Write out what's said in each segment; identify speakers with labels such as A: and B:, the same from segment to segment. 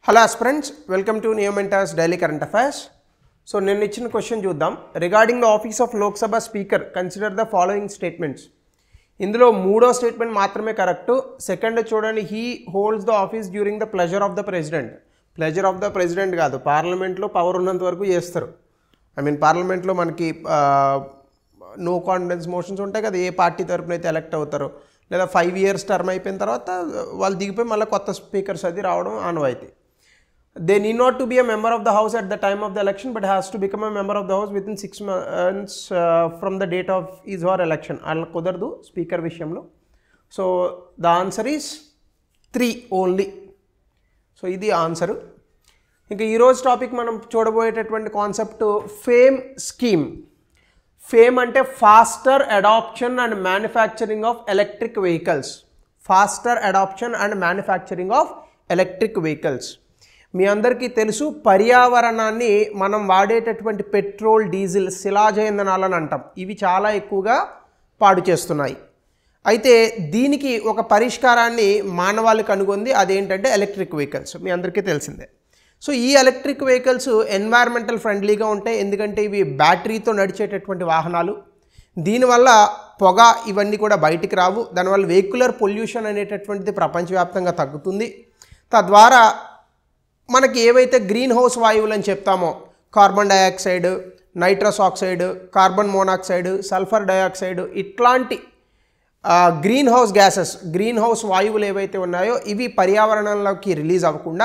A: Hello aspirants welcome to నియమెంటాస్ daily current affairs so నేను ఇచ్చిన క్వశ్చన్ చూద్దాం regarding the office of Lok Sabha speaker consider the following statements ఇందులో మూడో స్టేట్మెంట్ మాత్రమే కరెక్ట్ సెకండ్ చూడండి he holds the office during the pleasure of the president pleasure of the president కాదు పార్లమెంట్లో power ఉన్నంత వరకు చేస్తారు ఐ మీన్ పార్లమెంట్లో మనకి నో కాన్ఫిడెన్స్ మోషన్స్ ఉంటాయి కదా ఏ పార్టీ తరపున అయితే ఎలక్ట్ అవుతారో లేదా ఫైవ్ ఇయర్స్ టర్మ్ అయిపోయిన తర్వాత వాళ్ళు దిగిపోయి మళ్ళీ కొత్త స్పీకర్స్ అది రావడం ఆనవాయితీ they need not to be a member of the house at the time of the election but has to become a member of the house within six months from the date of is or election అలా కుదరదు speaker విషయంలో so the answer is three only so ఇది answer ఇంకా ఈరోజు topic మనం చూడబోయేటటువంటి concept FAME scheme FAME అంటే faster adoption and manufacturing of electric vehicles faster adoption and manufacturing of electric vehicles మీ అందరికీ తెలుసు పర్యావరణాన్ని మనం వాడేటటువంటి పెట్రోల్ డీజిల్ శిలాజ ఇంధనాలని అంటాం ఇవి చాలా ఎక్కువగా పాడు చేస్తున్నాయి అయితే దీనికి ఒక పరిష్కారాన్ని మానవాళి కనుగొంది అదేంటంటే ఎలక్ట్రిక్ వెహికల్స్ మీ అందరికీ తెలిసిందే సో ఈ ఎలక్ట్రిక్ వెహికల్స్ ఎన్వైర్మెంటల్ ఫ్రెండ్లీగా ఉంటాయి ఎందుకంటే ఇవి బ్యాటరీతో నడిచేటటువంటి వాహనాలు దీనివల్ల పొగ ఇవన్నీ కూడా బయటికి రావు దానివల్ల వెహికులర్ పొల్యూషన్ అనేటటువంటిది ప్రపంచవ్యాప్తంగా తగ్గుతుంది తద్వారా మనకి ఏవైతే గ్రీన్ హౌస్ వాయువులు అని చెప్తామో carbon dioxide nitrous oxide carbon monoxide sulphur dioxide ఇట్లాంటి greenhouse gases greenhouse వాయువులు ఏవైతే ఉన్నాయో ఇవి పర్యావరణంలోకి రిలీజ్ అవ్వకుండా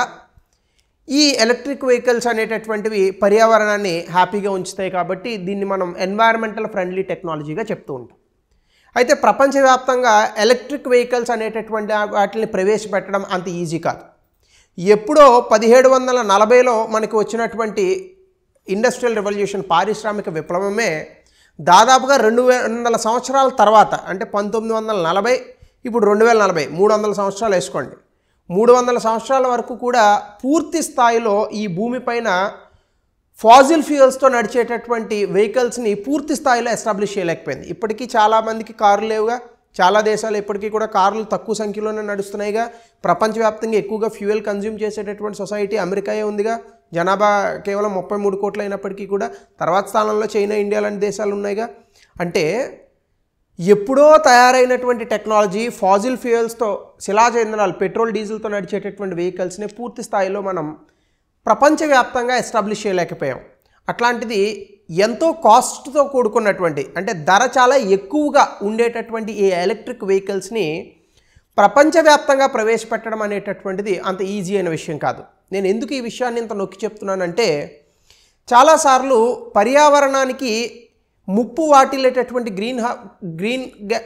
A: ఈ ఎలక్ట్రిక్ వెహికల్స్ అనేటటువంటివి పర్యావరణాన్ని హ్యాపీగా ఉంచుతాయి కాబట్టి దీన్ని మనం ఎన్వైరన్మెంటల్ ఫ్రెండ్లీ టెక్నాలజీగా చెప్తూ ఉంటాం అయితే ప్రపంచవ్యాప్తంగా ఎలక్ట్రిక్ వెహికల్స్ అనేటటువంటి వాటిని ప్రవేశపెట్టడం అంత ఈజీ కాదు ఎప్పుడో పదిహేడు వందల నలభైలో మనకి వచ్చినటువంటి ఇండస్ట్రియల్ రెవల్యూషన్ పారిశ్రామిక విప్లవమే దాదాపుగా రెండు వందల సంవత్సరాల తర్వాత అంటే పంతొమ్మిది వందల నలభై ఇప్పుడు రెండు వేల నలభై మూడు వందల సంవత్సరాలు వేసుకోండి మూడు వందల సంవత్సరాల వరకు కూడా పూర్తి స్థాయిలో ఈ భూమిపైన ఫాజిల్ ఫ్యూయల్స్తో నడిచేటటువంటి వెహికల్స్ని పూర్తి స్థాయిలో ఎస్టాబ్లిష్ చేయలేకపోయింది ఇప్పటికీ చాలామందికి కార్లు లేవుగా చాలా దేశాలు ఇప్పటికీ కూడా కార్లు తక్కువ సంఖ్యలోనే నడుస్తున్నాయిగా ప్రపంచవ్యాప్తంగా ఎక్కువగా ఫ్యూయల్ కన్జ్యూమ్ చేసేటటువంటి సొసైటీ అమెరికాయే ఉందిగా జనాభా కేవలం ముప్పై మూడు కోట్లు అయినప్పటికీ కూడా తర్వాత స్థానంలో చైనా ఇండియా లాంటి దేశాలు ఉన్నాయిగా అంటే ఎప్పుడో తయారైనటువంటి టెక్నాలజీ ఫాజిల్ ఫ్యూయల్స్తో శిలాజ ఇంధనాలు పెట్రోల్ డీజిల్తో నడిచేటటువంటి వెహికల్స్ని పూర్తి స్థాయిలో మనం ప్రపంచవ్యాప్తంగా ఎస్టాబ్లిష్ చేయలేకపోయాం అట్లాంటిది ఎంతో కాస్ట్తో కూడుకున్నటువంటి అంటే ధర చాలా ఎక్కువగా ఉండేటటువంటి ఈ ఎలక్ట్రిక్ వెహికల్స్ని ప్రపంచవ్యాప్తంగా ప్రవేశపెట్టడం అనేటటువంటిది అంత ఈజీ అయిన విషయం కాదు నేను ఎందుకు ఈ విషయాన్ని ఇంత నొక్కి చెప్తున్నానంటే చాలాసార్లు పర్యావరణానికి ముప్పు వాటిల్లేటటువంటి గ్రీన్ హౌ గ్రీన్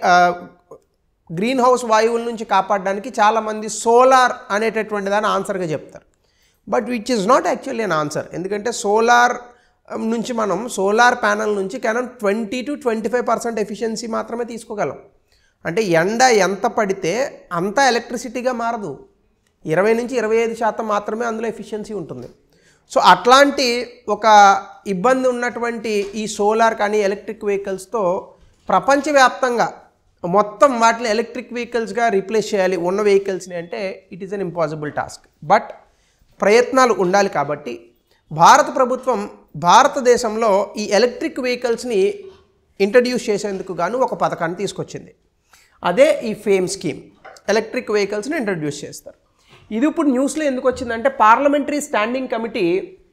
A: గ్రీన్ హౌస్ వాయువుల నుంచి కాపాడడానికి చాలామంది సోలార్ అనేటటువంటి దాన్ని ఆన్సర్గా చెప్తారు but which is not actually an answer ఎందుకంటే సోలార్ నుంచి మనం సోలార్ ప్యానల్ నుంచి కేవలం twenty two twenty five percent efficiency మాత్రమే తీసుకోగలం అంటే ఎండ ఎంత పడితే అంత ఎలక్ట్రిసిటీగా మారదు ఇరవై నుంచి ఇరవై ఐదు శాతం మాత్రమే అందులో ఎఫిషియన్సీ ఉంటుంది సో అట్లాంటి ఒక ఇబ్బంది ఉన్నటువంటి ఈ సోలార్ కానీ ఎలక్ట్రిక్ వెహికల్స్తో ప్రపంచవ్యాప్తంగా మొత్తం వాటిని ఎలక్ట్రిక్ వెహికల్స్గా రీప్లేస్ చేయాలి ఉన్న వెహికల్స్ని అంటే it is an impossible task but ప్రయత్నాలు ఉండాలి కాబట్టి భారత ప్రభుత్వం భారతదేశంలో ఈ ఎలక్ట్రిక్ వెహికల్స్ని ఇంట్రడ్యూస్ చేసేందుకు గాను ఒక పథకాన్ని తీసుకొచ్చింది అదే ఈ ఫేమ్ స్కీమ్ ఎలక్ట్రిక్ వెహికల్స్ని ఇంట్రడ్యూస్ చేస్తారు ఇది ఇప్పుడు న్యూస్లో ఎందుకు వచ్చిందంటే పార్లమెంటరీ స్టాండింగ్ కమిటీ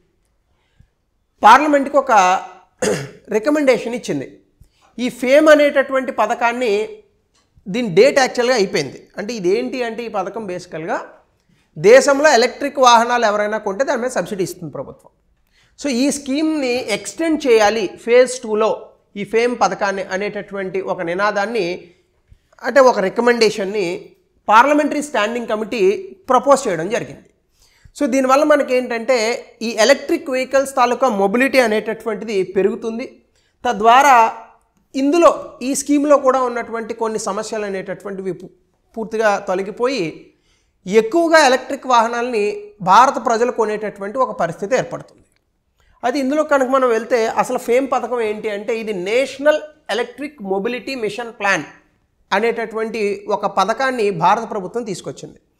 A: పార్లమెంట్కి ఒక రికమెండేషన్ ఇచ్చింది ఈ ఫేమ్ అనేటటువంటి పథకాన్ని దీని డేట్ యాక్చువల్గా అయిపోయింది అంటే ఇదేంటి అంటే ఈ పథకం బేసికల్గా దేశంలో ఎలక్ట్రిక్ వాహనాలు ఎవరైనా కొంటే దాని మీద సబ్సిడీ ఇస్తుంది ప్రభుత్వం సో ఈ స్కీమ్ని ఎక్స్టెండ్ చేయాలి ఫేజ్ టూలో ఈ ఫేమ్ పథకాన్ని అనేటటువంటి ఒక నినాదాన్ని అంటే ఒక రికమెండేషన్ని పార్లమెంటరీ స్టాండింగ్ కమిటీ ప్రపోజ్ చేయడం జరిగింది సో దీనివల్ల మనకి ఏంటంటే ఈ ఎలక్ట్రిక్ వెహికల్స్ తాలూకా మొబిలిటీ అనేటటువంటిది పెరుగుతుంది తద్వారా ఇందులో ఈ స్కీమ్లో కూడా ఉన్నటువంటి కొన్ని సమస్యలు అనేటటువంటివి పూర్తిగా తొలగిపోయి ఎక్కువగా ఎలక్ట్రిక్ వాహనాలని భారత ప్రజలు కొనేటటువంటి ఒక పరిస్థితి ఏర్పడుతుంది అది ఇందులో కనుక మనం వెళ్తే అసలు ఫేమ్ పథకం ఏంటి అంటే ఇది national electric mobility mission plan అనేటటువంటి ఒక పథకాన్ని భారత ప్రభుత్వం తీసుకొచ్చింది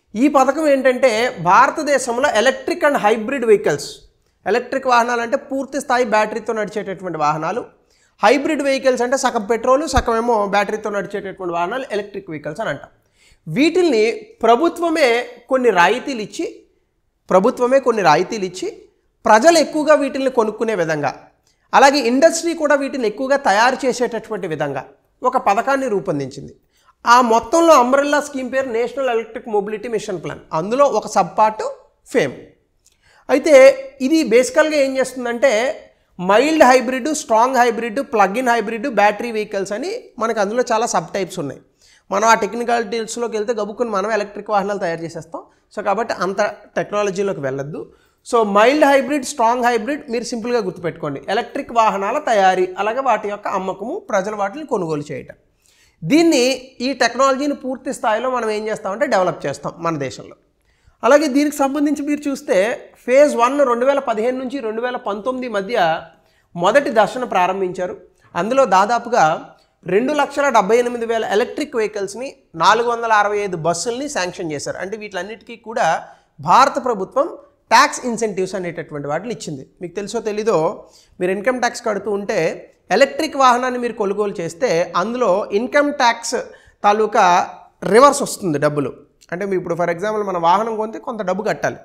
A: ఈ పథకం ఏంటంటే భారతదేశంలో electric and hybrid vehicles electric వాహనాలు అంటే పూర్తి స్థాయి బ్యాటరీతో నడిచేటటువంటి వాహనాలు హైబ్రిడ్ వెహికల్స్ అంటే సగం పెట్రోల్ సగం ఏమో బ్యాటరీతో నడిచేటటువంటి వాహనాలు ఎలక్ట్రిక్ వెహికల్స్ అని అంటాం వీటిల్ని ప్రభుత్వమే కొన్ని రాయితీలు ఇచ్చి ప్రభుత్వమే కొన్ని రాయితీలు ఇచ్చి ప్రజలు ఎక్కువగా వీటిని కొనుక్కునే విధంగా అలాగే ఇండస్ట్రీ కూడా వీటిని ఎక్కువగా తయారు చేసేటటువంటి విధంగా ఒక పథకాన్ని రూపొందించింది ఆ మొత్తంలో అంబ్రెల్లా స్కీమ్ పేరు national electric mobility mission plan అందులో ఒక సబ్ పార్ట్ ఫేమ్ అయితే ఇది బేసికల్గా ఏం చేస్తుందంటే mild hybrid strong hybrid plug in hybrid battery vehicles అని మనకు అందులో చాలా సబ్ టైప్స్ ఉన్నాయి మనం ఆ టెక్నికల్ డీటెయిల్స్లోకి వెళ్తే గబుక్కుని మనం ఎలక్ట్రిక్ వాహనాలు తయారు చేసేస్తాం సో కాబట్టి అంత టెక్నాలజీలోకి వెళ్ళొద్దు so mild hybrid strong hybrid మీరు సింపుల్గా గుర్తుపెట్టుకోండి ఎలక్ట్రిక్ వాహనాల తయారీ అలాగే వాటి యొక్క అమ్మకము ప్రజలు వాటిని కొనుగోలు చేయటం దీన్ని ఈ టెక్నాలజీని పూర్తి స్థాయిలో మనం ఏం చేస్తామంటే డెవలప్ చేస్తాం మన దేశంలో అలాగే దీనికి సంబంధించి మీరు చూస్తే ఫేజ్ వన్ రెండు వేల పదిహేను నుంచి రెండు వేల పంతొమ్మిది మధ్య మొదటి దశను ప్రారంభించారు అందులో దాదాపుగా రెండు లక్షల డెబ్బై ఎనిమిది వేల ఎలక్ట్రిక్ వెహికల్స్ని నాలుగు వందల అరవై ఐదు బస్సుల్ని శాంక్షన్ చేశారు అంటే వీటిలన్నిటికీ కూడా భారత ప్రభుత్వం ట్యాక్స్ ఇన్సెంటివ్స్ అనేటటువంటి వాటిని ఇచ్చింది మీకు తెలుసో తెలీదో మీరు ఇన్కమ్ ట్యాక్స్ కడుతూ ఉంటే ఎలక్ట్రిక్ వాహనాన్ని మీరు కొనుగోలు చేస్తే అందులో ఇన్కమ్ ట్యాక్స్ తాలూకా రివర్స్ వస్తుంది డబ్బులు అంటే మీ ఇప్పుడు ఫర్ ఎగ్జాంపుల్ మన వాహనం కొంటే కొంత డబ్బు కట్టాలి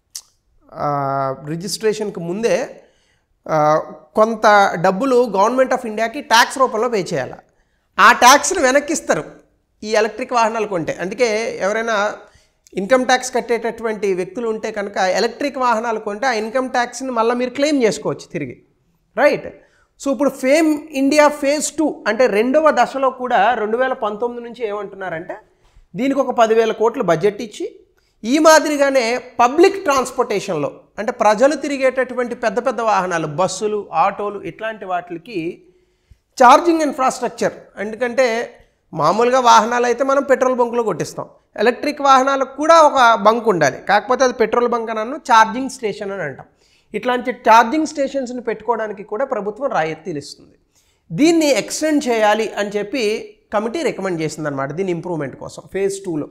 A: ఆ, రిజిస్ట్రేషన్కి ముందే ఆ, కొంత డబ్బులు గవర్నమెంట్ ఆఫ్ ఇండియాకి ట్యాక్స్ రూపంలో పే చేయాలి ఆ ట్యాక్స్ని వెనక్కి ఇస్తారు ఈ ఎలక్ట్రిక్ వాహనాలు కొంటే అందుకే ఎవరైనా ఇన్కమ్ ట్యాక్స్ కట్టేటటువంటి వ్యక్తులు ఉంటే కనుక ఎలక్ట్రిక్ వాహనాలు కొంటే ఆ ఇన్కమ్ ట్యాక్స్ని మళ్ళీ మీరు క్లెయిమ్ చేసుకోవచ్చు తిరిగి రైట్ సో ఇప్పుడు ఫేమ్ ఇండియా ఫేజ్ టూ అంటే రెండవ దశలో కూడా రెండు వేల పంతొమ్మిది నుంచి ఏమంటున్నారంటే దీనికి ఒక పదివేల కోట్లు బడ్జెట్ ఇచ్చి ఈ మాదిరిగానే పబ్లిక్ ట్రాన్స్పోర్టేషన్లో అంటే ప్రజలు తిరిగేటటువంటి పెద్ద పెద్ద వాహనాలు బస్సులు ఆటోలు ఇట్లాంటి వాటికి ఛార్జింగ్ ఇన్ఫ్రాస్ట్రక్చర్ ఎందుకంటే మామూలుగా వాహనాలు అయితే మనం పెట్రోల్ బంకులో కొట్టిస్తాం ఎలక్ట్రిక్ వాహనాలకు కూడా ఒక బంక్ ఉండాలి కాకపోతే అది పెట్రోల్ బంక్ అని ఛార్జింగ్ స్టేషన్ అని అంటాం ఇట్లాంటి ఛార్జింగ్ స్టేషన్స్ని పెట్టుకోవడానికి కూడా ప్రభుత్వం రాయితీలు ఇస్తుంది దీన్ని ఎక్స్టెండ్ చేయాలి అని చెప్పి కమిటీ రికమెండ్ చేసిందనమాట దీని ఇంప్రూవ్మెంట్ కోసం ఫేజ్ టూలో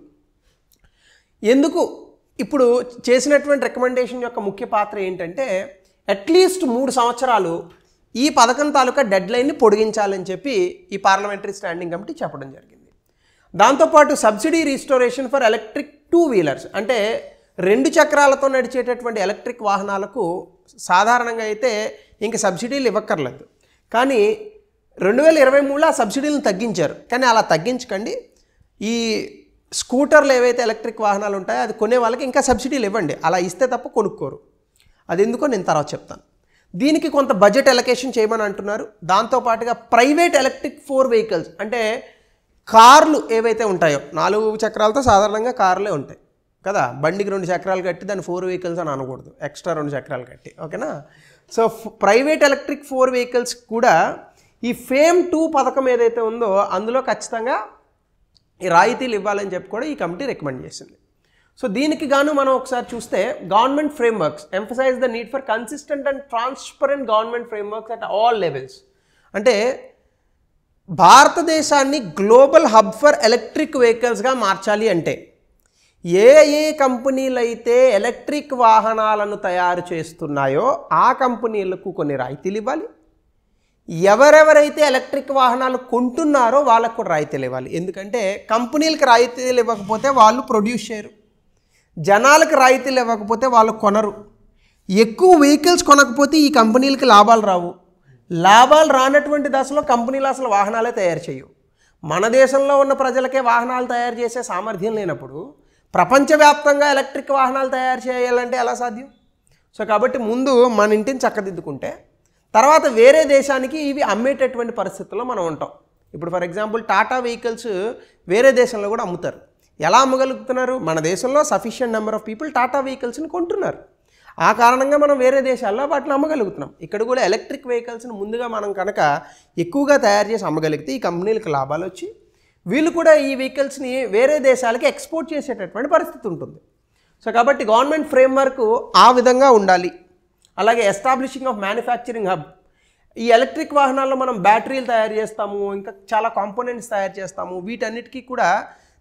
A: ఎందుకు ఇప్పుడు చేసినటువంటి రికమెండేషన్ యొక్క ముఖ్య పాత్ర ఏంటంటే అట్లీస్ట్ మూడు సంవత్సరాలు ఈ పథకం తాలూకా డెడ్ లైన్ని పొడిగించాలని చెప్పి ఈ పార్లమెంటరీ స్టాండింగ్ కమిటీ చెప్పడం జరిగింది దాంతోపాటు subsidy restoration for electric two wheelers అంటే రెండు చక్రాలతో నడిచేటటువంటి ఎలక్ట్రిక్ వాహనాలకు సాధారణంగా అయితే ఇంక సబ్సిడీలు ఇవ్వక్కర్లేదు కానీ రెండు వేల ఇరవై మూడులో ఆ సబ్సిడీలను తగ్గించారు కానీ అలా తగ్గించకండి ఈ స్కూటర్లు ఏవైతే ఎలక్ట్రిక్ వాహనాలు ఉంటాయో అది కొనే వాళ్ళకి ఇంకా సబ్సిడీలు ఇవ్వండి అలా ఇస్తే తప్ప కొనుక్కోరు అది ఎందుకో నేను తర్వాత చెప్తాను దీనికి కొంత బడ్జెట్ ఎలకేషన్ చేయమని అంటున్నారు దాంతోపాటుగా ప్రైవేట్ ఎలక్ట్రిక్ ఫోర్ వెహికల్స్ అంటే కార్లు ఏవైతే ఉంటాయో నాలుగు చక్రాలతో సాధారణంగా కార్లే ఉంటాయి కదా బండికి రెండు చక్రాలు కట్టి దాన్ని ఫోర్ వెహికల్స్ అని అనకూడదు ఎక్స్ట్రా రెండు చక్రాలు కట్టి ఓకేనా so private electric four vehicles కూడా ఈ ఫేమ్ టూ పథకం ఏదైతే ఉందో అందులో ఖచ్చితంగా ఈ రాయితీలు ఇవ్వాలని చెప్పి కూడా ఈ కమిటీ రికమెండ్ చేసింది సో దీనికి గాను మనం ఒకసారి చూస్తే government frameworks emphasise the need for consistent and transparent government frameworks at all levels అంటే భారతదేశాన్ని గ్లోబల్ హబ్ ఫర్ ఎలక్ట్రిక్ వెహికల్స్గా మార్చాలి అంటే ఏ ఏ కంపెనీలు అయితే ఎలక్ట్రిక్ వాహనాలను తయారు చేస్తున్నాయో ఆ కంపెనీలకు కొన్ని రాయితీలు ఇవ్వాలి ఎవరెవరైతే ఎలక్ట్రిక్ వాహనాలు కొంటున్నారో వాళ్ళకు కూడా రాయితీలు ఇవ్వాలి ఎందుకంటే కంపెనీలకు రాయితీలు ఇవ్వకపోతే వాళ్ళు ప్రొడ్యూస్ చేయరు జనాలకు రాయితీలు ఇవ్వకపోతే వాళ్ళు కొనరు ఎక్కువ వెహికల్స్ కొనకపోతే ఈ కంపెనీలకి లాభాలు రావు లాభాలు రానటువంటి దశలో కంపెనీలు అసలు వాహనాలే తయారు చేయవు మన దేశంలో ఉన్న ప్రజలకే వాహనాలు తయారు చేసే సామర్థ్యం లేనప్పుడు ప్రపంచవ్యాప్తంగా ఎలక్ట్రిక్ వాహనాలు తయారు చేయాలంటే ఎలా సాధ్యం సో కాబట్టి ముందు మన ఇంటిని చక్కదిద్దుకుంటే తర్వాత వేరే దేశానికి ఇవి అమ్మేటటువంటి పరిస్థితుల్లో మనం ఉంటాం ఇప్పుడు ఫర్ ఎగ్జాంపుల్ టాటా వెహికల్స్ వేరే దేశంలో కూడా అమ్ముతారు ఎలా అమ్మగలుగుతున్నారు మన దేశంలో sufficient number of people Tata వెహికల్స్ని కొంటున్నారు ఆ కారణంగా మనం వేరే దేశాల్లో వాటిని అమ్మగలుగుతున్నాం ఇక్కడ కూడా ఎలక్ట్రిక్ వెహికల్స్ని ముందుగా మనం కనుక ఎక్కువగా తయారు చేసి అమ్మగలిగితే ఈ కంపెనీలకు లాభాలు వచ్చి వీళ్ళు కూడా ఈ వెహికల్స్ని వేరే దేశాలకి ఎక్స్పోర్ట్ చేసేటటువంటి పరిస్థితి ఉంటుంది సో కాబట్టి గవర్నమెంట్ ఫ్రేమ్వర్క్ ఆ విధంగా ఉండాలి అలాగే ఎస్టాబ్లిషింగ్ ఆఫ్ మ్యానుఫ్యాక్చరింగ్ హబ్ ఈ ఎలక్ట్రిక్ వాహనాల్లో మనం బ్యాటరీలు తయారు చేస్తాము ఇంకా చాలా కాంపోనెంట్స్ తయారు చేస్తాము వీటన్నిటికీ కూడా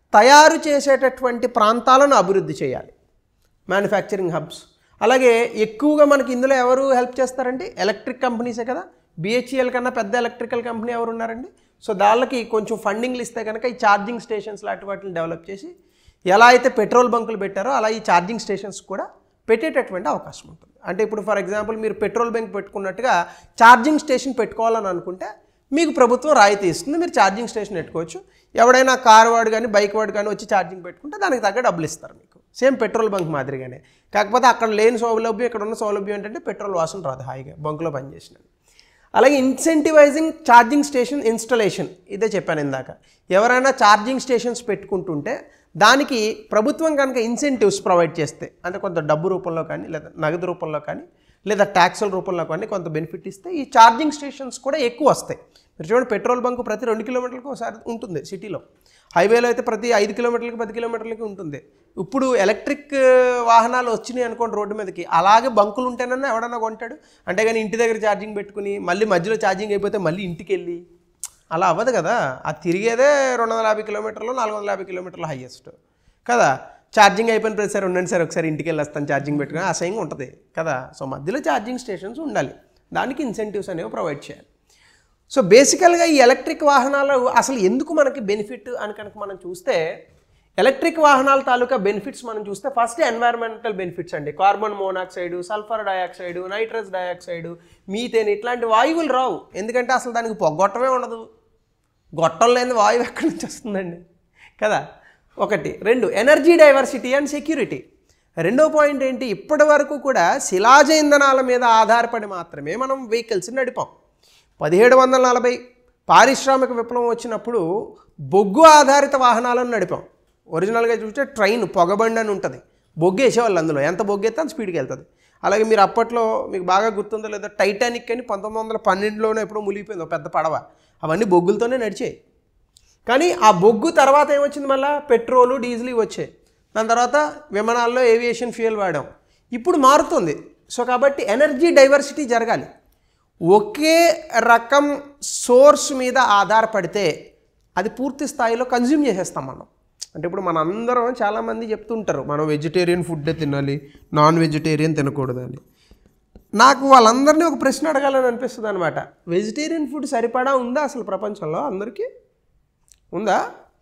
A: తయారు చేసేటటువంటి ప్రాంతాలను అభివృద్ధి చేయాలి మ్యానుఫ్యాక్చరింగ్ హబ్స్ అలాగే ఎక్కువగా మనకి ఇందులో ఎవరు హెల్ప్ చేస్తారండి ఎలక్ట్రిక్ కంపెనీసే కదా బిహెచ్ఈఎల్ కన్నా పెద్ద ఎలక్ట్రికల్ కంపెనీ ఎవరు ఉన్నారండి సో దాళ్ళకి కొంచెం ఫండింగ్లు ఇస్తే కనుక ఈ ఛార్జింగ్ స్టేషన్స్ లాంటి వాటిని డెవలప్ చేసి ఎలా అయితే పెట్రోల్ బంకులు పెట్టారో అలా ఈ ఛార్జింగ్ స్టేషన్స్ కూడా పెట్టేటటువంటి అవకాశం ఉంటుంది అంటే ఇప్పుడు ఫర్ ఎగ్జాంపుల్ మీరు పెట్రోల్ బంక్ పెట్టుకున్నట్టుగా ఛార్జింగ్ స్టేషన్ పెట్టుకోవాలని అనుకుంటే మీకు ప్రభుత్వం రాయితీ ఇస్తుంది మీరు ఛార్జింగ్ స్టేషన్ పెట్టుకోవచ్చు ఎవడైనా కార్ వాడు కానీ బైక్ వాడు కానీ వచ్చి ఛార్జింగ్ పెట్టుకుంటే దానికి తగ్గ డబ్బులు ఇస్తారు మీకు సేమ్ పెట్రోల్ బంక్ మాదిరిగానే కాకపోతే అక్కడ లేని సౌలభ్యం ఇక్కడ ఉన్న సౌలభ్యం ఏంటంటే పెట్రోల్ వాసన రాదు హాయిగా బంకులో పనిచేసిన అలాగే ఇన్సెంటివైజింగ్ ఛార్జింగ్ స్టేషన్ ఇన్స్టలేషన్ ఇదే చెప్పాను ఇందాక ఎవరైనా ఛార్జింగ్ స్టేషన్స్ పెట్టుకుంటుంటే దానికి ప్రభుత్వం కనుక ఇన్సెంటివ్స్ ప్రొవైడ్ చేస్తే అంటే కొంత డబ్బు రూపంలో కానీ లేదా నగదు రూపంలో కానీ లేదా ట్యాక్సుల రూపంలో కానీ కొంత బెనిఫిట్ ఇస్తే ఈ ఛార్జింగ్ స్టేషన్స్ కూడా ఎక్కువ వస్తాయి మీరు చూడండి పెట్రోల్ బంక్ ప్రతి రెండు కిలోమీటర్లకు ఒకసారి ఉంటుంది సిటీలో హైవేలో అయితే ప్రతి ఐదు కిలోమీటర్లకి పది కిలోమీటర్లకి ఉంటుంది ఇప్పుడు ఎలక్ట్రిక్ వాహనాలు వచ్చినాయి అనుకోండి రోడ్డు మీదకి అలాగే బంకులు ఉంటేనన్నా ఎవడన్నా కొంటాడు అంటే కానీ ఇంటి దగ్గర ఛార్జింగ్ పెట్టుకుని మళ్ళీ మధ్యలో ఛార్జింగ్ అయిపోతే మళ్ళీ ఇంటికి వెళ్ళి అలా అవ్వదు కదా అది తిరిగేదే రెండు వందల యాభై కిలోమీటర్లు నాలుగు వందల యాభై కిలోమీటర్లు హైయెస్ట్ కదా ఛార్జింగ్ అయిపోయిన ప్రతిసారి ఉండండి సార్ ఒకసారి ఇంటికి వెళ్ళొస్తాను ఛార్జింగ్ పెట్టుకుని అసహ్యంగా ఉంటుంది కదా సో మధ్యలో ఛార్జింగ్ స్టేషన్స్ ఉండాలి దానికి ఇన్సెంటివ్స్ అనేవి ప్రొవైడ్ చేయాలి సో బేసికల్గా ఈ ఎలక్ట్రిక్ వాహనాలు అసలు ఎందుకు మనకి బెనిఫిట్ అని కనుక మనం చూస్తే ఎలక్ట్రిక్ వాహనాల తాలూకా బెనిఫిట్స్ మనం చూస్తే ఫస్ట్ ఎన్వైరన్మెంటల్ బెనిఫిట్స్ అండి carbon monoxide sulphur dioxide nitrous dioxide methane ఇట్లాంటి వాయువులు రావు ఎందుకంటే అసలు దానికి పొగ్గొట్టమే ఉండదు గొట్టం లేని వాయువు ఎక్కడి నుంచి వస్తుందండి కదా ఒకటి రెండు ఎనర్జీ డైవర్సిటీ అండ్ సెక్యూరిటీ రెండో పాయింట్ ఏంటి ఇప్పటి వరకు కూడా శిలాజ ఇంధనాల మీద ఆధారపడి మాత్రమే మనం వెహికల్స్ నడిపాం పదిహేడు వందల నలభై పారిశ్రామిక విప్లవం వచ్చినప్పుడు బొగ్గు ఆధారిత వాహనాలను నడిపాం ఒరిజినల్గా చూస్తే ట్రైన్ పొగబండి అని ఉంటుంది బొగ్గు వేసేవాళ్ళు అందులో ఎంత బొగ్గు అయితే అంత స్పీడ్కి వెళ్తుంది అలాగే మీరు అప్పట్లో మీకు బాగా గుర్తుందో లేదో టైటానిక్ అని పంతొమ్మిది వందల పన్నెండులోనే ఎప్పుడో మునిగిపోయింది ఒక పెద్ద పడవ అవన్నీ బొగ్గులతోనే నడిచాయి కానీ ఆ బొగ్గు తర్వాత ఏమొచ్చింది మళ్ళీ పెట్రోలు డీజిల్ ఇవి వచ్చాయి దాని తర్వాత విమానాల్లో ఏవియేషన్ ఫ్యూయల్ వాడాం ఇప్పుడు మారుతుంది సో కాబట్టి ఎనర్జీ డైవర్సిటీ జరగాలి ఒకే రకం సోర్స్ మీద ఆధారపడితే అది పూర్తి స్థాయిలో కన్జ్యూమ్ చేసేస్తాం మనం అంటే ఇప్పుడు మన అందరం చాలామంది చెప్తుంటారు మనం వెజిటేరియన్ ఫుడ్డే తినాలి నాన్ వెజిటేరియన్ తినకూడదు అని నాకు వాళ్ళందరినీ ఒక ప్రశ్న అడగాలని అనిపిస్తుంది అనమాట వెజిటేరియన్ ఫుడ్ సరిపడా ఉందా అసలు ప్రపంచంలో అందరికీ ఉందా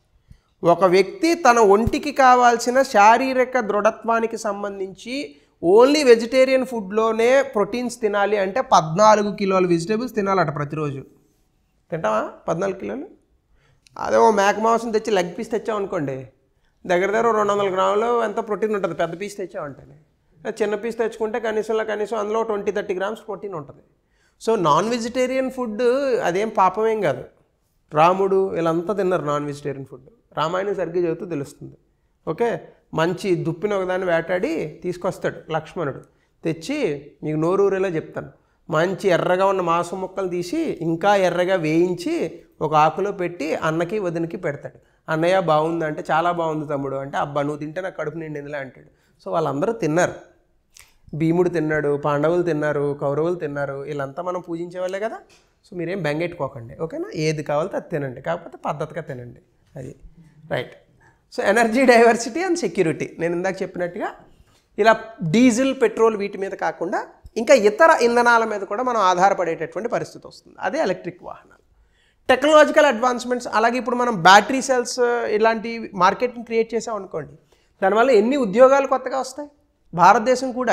A: ఒక వ్యక్తి తన ఒంటికి కావాల్సిన శారీరక దృఢత్వానికి సంబంధించి ఓన్లీ వెజిటేరియన్ ఫుడ్లోనే ప్రోటీన్స్ తినాలి అంటే పద్నాలుగు కిలోల వెజిటేబుల్స్ తినాలట ప్రతిరోజు తింటావా పద్నాలుగు కిలోలు అదే ఓ మేక మాంసం తెచ్చి లెగ్ పీస్ తెచ్చాం అనుకోండి దగ్గర దగ్గర రెండు వందల గ్రాములు ఎంత ప్రోటీన్ ఉంటుంది పెద్ద పీస్ తెచ్చామంటేనే చిన్న పీస్ తెచ్చుకుంటే కనీసంలో కనీసం అందులో ట్వంటీ థర్టీ గ్రామ్స్ ప్రోటీన్ ఉంటుంది సో నాన్ వెజిటేరియన్ ఫుడ్ అదేం పాపమేం కాదు రాముడు వీళ్ళంతా తిన్నారు నాన్ వెజిటేరియన్ ఫుడ్ రామాయణం సరిగ్గా చదువుతూ తెలుస్తుంది ఓకే మంచి దుప్పిన ఒకదాన్ని వేటాడి తీసుకొస్తాడు లక్ష్మణుడు తెచ్చి మీకు నోరూరేలా చెప్తాను మంచి ఎర్రగా ఉన్న మాంసం ముక్కలు తీసి ఇంకా ఎర్రగా వేయించి ఒక ఆకులో పెట్టి అన్నకి వదినకి పెడతాడు అన్నయ్య బాగుంది అంటే చాలా బాగుంది తమ్ముడు అంటే అబ్బా నువ్వు తింటే నాకు కడుపు నిండిందిలే అంటాడు సో వాళ్ళందరూ తిన్నారు భీముడు తిన్నాడు పాండవులు తిన్నారు కౌరవులు తిన్నారు వీళ్ళంతా మనం పూజించే వాళ్ళే కదా సో మీరేం బెంగెట్టుకోకండి ఓకేనా ఏది కావాలో అది తినండి కాకపోతే పద్ధతిగా తినండి అది right so energy diversity and security నేను ఇందాక చెప్పినట్టుగా ఇలా డీజిల్ పెట్రోల్ వీటి మీద కాకుండా ఇంకా ఇతర ఇంధనాల మీద కూడా మనం ఆధారపడేటటువంటి పరిస్థితి వస్తుంది అదే ఎలక్ట్రిక్ వాహనాలు టెక్నాలజికల్ అడ్వాన్స్మెంట్స్ అలాగే ఇప్పుడు మనం బ్యాటరీ సెల్స్ ఇలాంటి మార్కెట్ని క్రియేట్ చేసాం అనుకోండి దానివల్ల ఎన్ని ఉద్యోగాలు కొత్తగా వస్తాయి భారతదేశం కూడా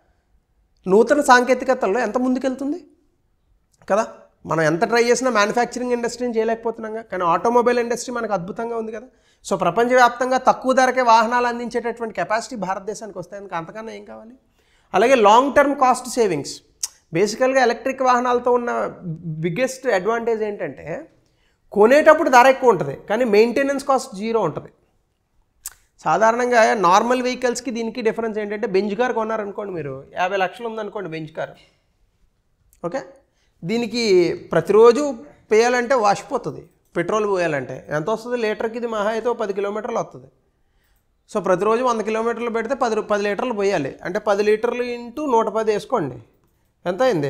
A: నూతన సాంకేతికతల్లో ఎంత ముందుకెళ్తుంది కదా మనం ఎంత ట్రై చేసినా మ్యానుఫ్యాక్చరింగ్ ఇండస్ట్రీని చేయలేకపోతున్నాం కానీ ఆటోమొబైల్ ఇండస్ట్రీ మనకు అద్భుతంగా ఉంది కదా సో ప్రపంచవ్యాప్తంగా తక్కువ ధరకే వాహనాలు అందించేటటువంటి కెపాసిటీ భారతదేశానికి వస్తాయి ఇంకా అంతకన్నా ఏం కావాలి అలాగే లాంగ్ టర్మ్ కాస్ట్ సేవింగ్స్ బేసికల్గా ఎలక్ట్రిక్ వాహనాలతో ఉన్న బిగ్గెస్ట్ అడ్వాంటేజ్ ఏంటంటే కొనేటప్పుడు ధర ఎక్కువ ఉంటుంది కానీ మెయింటెనెన్స్ కాస్ట్ జీరో ఉంటుంది సాధారణంగా నార్మల్ వెహికల్స్కి దీనికి డిఫరెన్స్ ఏంటంటే బెంజ్ కార్ కొన్నారనుకోండి మీరు యాభై లక్షలు ఉందనుకోండి బెంజ్ కార్ ఓకే దీనికి ప్రతిరోజు పోయాలంటే వాసిపోతుంది పెట్రోల్ పోయాలంటే ఎంత వస్తుంది లీటర్కి ఇది మహా అయితే ఓ పది కిలోమీటర్లు వస్తుంది సో ప్రతిరోజు వంద కిలోమీటర్లు పెడితే పది రూ- పది లీటర్లు పోయాలి అంటే పది లీటర్లు ఇంటూ నూట పది వేసుకోండి ఎంత అయింది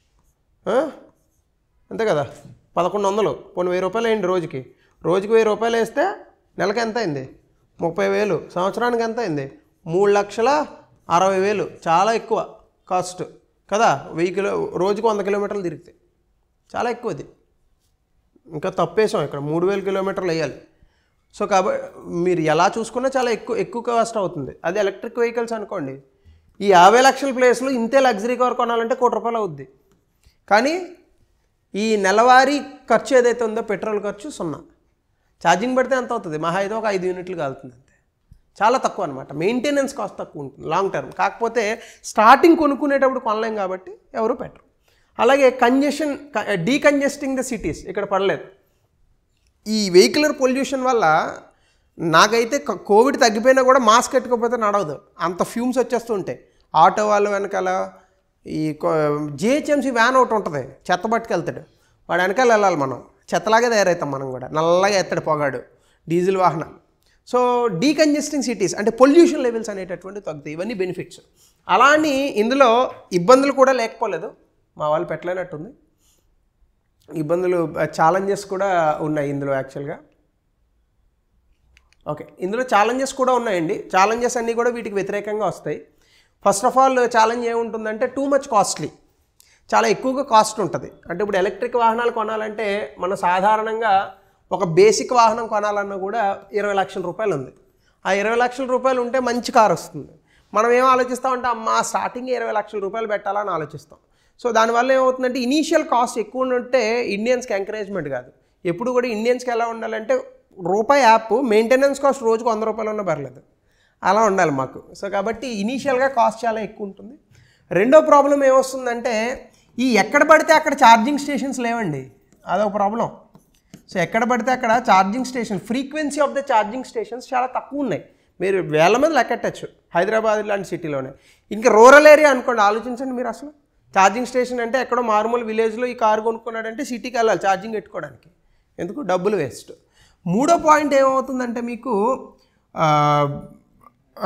A: ఆ? అంతే కదా పదకొండు వందలు పోనీ వెయ్యి రూపాయలు అయింది రోజుకి రోజుకి వెయ్యి రూపాయలు వేస్తే నెలకి ఎంత అయింది ముప్పై వేలు సంవత్సరానికి ఎంత అయింది మూడు లక్షల అరవై వేలు చాలా ఎక్కువ కాస్ట్ కదా వెయ్యి కిలో రోజుకు వంద కిలోమీటర్లు తిరిగితే చాలా ఎక్కువ ఇది ఇంకా తప్పేసాం ఇక్కడ మూడు వేల కిలోమీటర్లు వేయాలి సో కాబట్టి మీరు ఎలా చూసుకున్నా చాలా ఎక్కువ ఎక్కువ కాస్ట్ అవుతుంది అది ఎలక్ట్రిక్ వెహికల్స్ అనుకోండి ఈ యాభై లక్షల ప్లేస్లో ఇంతే లగ్జరీ కార్ కొనాలంటే కోటి రూపాయలు అవుద్ది కానీ ఈ నెలవారీ ఖర్చు ఏదైతే ఉందో పెట్రోల్ ఖర్చు సున్నా ఛార్జింగ్ పెడితే ఎంత అవుతుంది మహా అయితే ఒక ఐదు యూనిట్లు కాలుతుంది అంతే చాలా తక్కువ అనమాట మెయింటెనెన్స్ కాస్ట్ తక్కువ ఉంటుంది లాంగ్ టర్మ్ కాకపోతే స్టార్టింగ్ కొనుక్కునేటప్పుడు కొనలేం కాబట్టి ఎవరు పెట్టరు అలాగే కంజెషన్ డీకంజెస్టింగ్ ద సిటీస్ ఇక్కడ పడలేదు ఈ వెహికులర్ పొల్యూషన్ వల్ల నాకైతే క- కోవిడ్ తగ్గిపోయినా కూడా మాస్క్ పెట్టుకోకపోతే నడవదు అంత ఫ్యూమ్స్ వచ్చేస్తుంటాయి ఆటో వాళ్ళు వెనకాల ఈ జిహెచ్ఎంసీ వ్యాన్ ఒకటి ఉంటుంది చెత్త పట్టుకెళ్తాడు వాడు వెనకాల వెళ్ళాలి మనం చెత్తలాగే తయారవుతాం మనం కూడా నల్లగా ఎత్తాడు పొగాడు డీజిల్ వాహనాలు సో డీకంజెస్టింగ్ సిటీస్ అంటే పొల్యూషన్ లెవెల్స్ అనేటటువంటి తగ్గుతాయి ఇవన్నీ బెనిఫిట్స్ అలా అని ఇందులో ఇబ్బందులు కూడా లేకపోలేదు మా వాళ్ళు పెట్టలేనట్టుంది ఇబ్బందులు ఛాలెంజెస్ కూడా ఉన్నాయి ఇందులో యాక్చువల్గా ఓకే ఇందులో ఛాలెంజెస్ కూడా ఉన్నాయండి ఛాలెంజెస్ అన్నీ కూడా వీటికి వ్యతిరేకంగా వస్తాయి ఫస్ట్ ఆఫ్ ఆల్ ఛాలెంజ్ ఏముంటుందంటే టూ మచ్ కాస్ట్లీ చాలా ఎక్కువగా కాస్ట్ ఉంటుంది అంటే ఇప్పుడు ఎలక్ట్రిక్ వాహనాలు కొనాలంటే మనం సాధారణంగా ఒక బేసిక్ వాహనం కొనాలన్నా కూడా ఇరవై లక్షల రూపాయలు ఉంది ఆ ఇరవై లక్షల రూపాయలు ఉంటే మంచి కార్ వస్తుంది మనం ఏం ఆలోచిస్తామంటే అమ్మా స్టార్టింగ్ ఇరవై లక్షల రూపాయలు పెట్టాలని ఆలోచిస్తాం సో దానివల్ల ఏమవుతుందంటే ఇనీషియల్ కాస్ట్ ఎక్కువ ఉంటే ఇండియన్స్కి ఎంకరేజ్మెంట్ కాదు ఎప్పుడు కూడా ఇండియన్స్కి ఎలా ఉండాలంటే రూపాయి యాప్ మెయింటెనెన్స్ కాస్ట్ రోజుకు వంద రూపాయలు ఉన్నా పర్లేదు అలా ఉండాలి మాకు సో కాబట్టి ఇనీషియల్గా కాస్ట్ చాలా ఎక్కువ ఉంటుంది రెండో ప్రాబ్లం ఏమొస్తుందంటే ఈ ఎక్కడ పడితే అక్కడ ఛార్జింగ్ స్టేషన్స్ లేవండి అదొక ప్రాబ్లం సో ఎక్కడ పడితే అక్కడ charging station frequency of the charging stations చాలా తక్కువ ఉన్నాయి మీరు వేల మంది లెక్కెట్టచ్చు హైదరాబాద్ లాంటి సిటీలోనే ఇంకా రూరల్ ఏరియా అనుకోండి ఆలోచించండి మీరు అసలు ఛార్జింగ్ స్టేషన్ అంటే ఎక్కడో మారుమూల విలేజ్లో ఈ కారు కొనుక్కున్నాడంటే సిటీకి వెళ్ళాలి ఛార్జింగ్ పెట్టుకోవడానికి ఎందుకు డబ్బులు వేస్ట్ మూడో పాయింట్ ఏమవుతుందంటే మీకు ఆ, ఆ,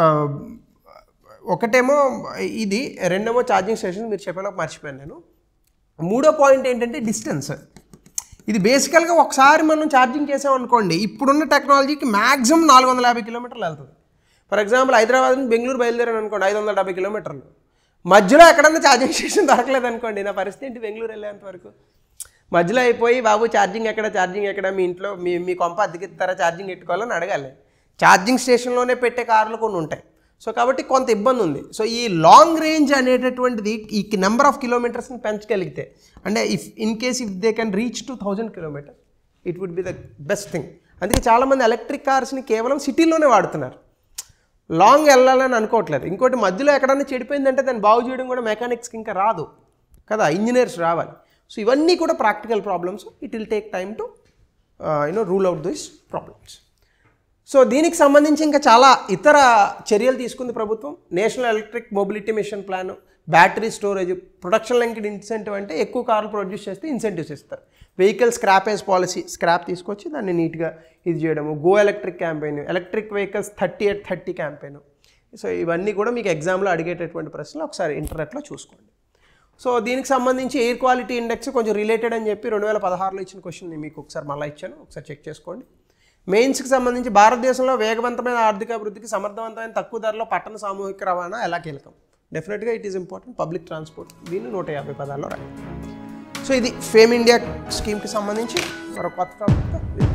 A: ఒకటేమో ఇది రెండేమో ఛార్జింగ్ స్టేషన్ మీరు చెప్పేలా మర్చిపోయాను నేను మూడో పాయింట్ ఏంటంటే డిస్టెన్స్ ఇది బేసికల్గా ఒకసారి మనం ఛార్జింగ్ చేసామనుకోండి ఇప్పుడున్న టెక్నాలజీకి మ్యాక్సిమం నాలుగు వందల యాభై కిలోమీటర్లు వెళ్తుంది ఫర్ ఎగ్జాంపుల్ హైదరాబాద్ నుంచి బెంగళూరు బయలుదేరాను అనుకోండి ఐదు వందల డెబ్బై కిలోమీటర్లు మధ్యలో ఎక్కడన్నా ఛార్జింగ్ స్టేషన్ దొరకలేదు అనుకోండి నా పరిస్థితి ఏంటి బెంగళూరు వెళ్ళేంత వరకు మధ్యలో అయిపోయి బాబు ఛార్జింగ్ ఎక్కడ ఛార్జింగ్ ఎక్కడ మీ ఇంట్లో మీ మీ కొంప అద్దెకిస్తారా ఛార్జింగ్ పెట్టుకోవాలని అడగాలి ఛార్జింగ్ స్టేషన్లోనే పెట్టే కార్లు కొన్ని ఉంటాయి సో కాబట్టి కొంత ఇబ్బంది ఉంది సో ఈ లాంగ్ రేంజ్ అనేటటువంటిది ఈ నెంబర్ ఆఫ్ కిలోమీటర్స్ని పెంచగలిగితే అంటే if in case if they can reach to thousand kilometres it would be the best thing అందుకే చాలామంది ఎలక్ట్రిక్ కార్స్ని కేవలం సిటీలోనే వాడుతున్నారు లాంగ్ వెళ్ళాలని అనుకోవట్లేదు ఇంకోటి మధ్యలో ఎక్కడన్నా చెడిపోయిందంటే దాన్ని బాగు చేయడం కూడా మెకానిక్స్కి ఇంకా రాదు కదా ఇంజనీర్స్ రావాలి సో ఇవన్నీ కూడా practical problems it will take time to you know rule out this problems so దీనికి సంబంధించి ఇంకా చాలా ఇతర చర్యలు తీసుకుంది ప్రభుత్వం national electric mobility mission plan battery storage production linked incentive అంటే ఎక్కువ కార్లు ప్రొడ్యూస్ చేస్తే ఇన్సెంటివ్స్ ఇస్తారు వెహికల్ స్క్రాపేజ్ పాలసీ స్క్రాప్ తీసుకొచ్చి దాన్ని నీట్గా ఇది చేయడము go electric campaign electric vehicles thirty eight thirty campaign so ఇవన్నీ కూడా మీకు ఎగ్జామ్లో అడిగేటటువంటి ప్రశ్నలు ఒకసారి ఇంటర్నెట్లో చూసుకోండి సో దీనికి సంబంధించి ఎయిర్ క్వాలిటీ ఇండెక్స్ కొంచెం రిలేటెడ్ అని చెప్పి రెండు వేల పదహారులో ఇచ్చిన క్వశ్చన్ మీకు ఒకసారి మళ్ళీ ఇచ్చాను ఒకసారి చెక్ చేసుకోండి మెయిన్స్కి సంబంధించి భారతదేశంలో వేగవంతమైన ఆర్థిక అభివృద్ధికి సమర్థవంతమైన తక్కువ ధరలో పట్టణ సామూహిక రవాణా ఎలా కీలకం డెఫినెట్గా it is important public transport దీన్ని నూట యాభై పదాల్లో రాయండి సో ఇది ఫేమ్ ఇండియా స్కీమ్కి సంబంధించి మరో కొత్త టాపిక్తో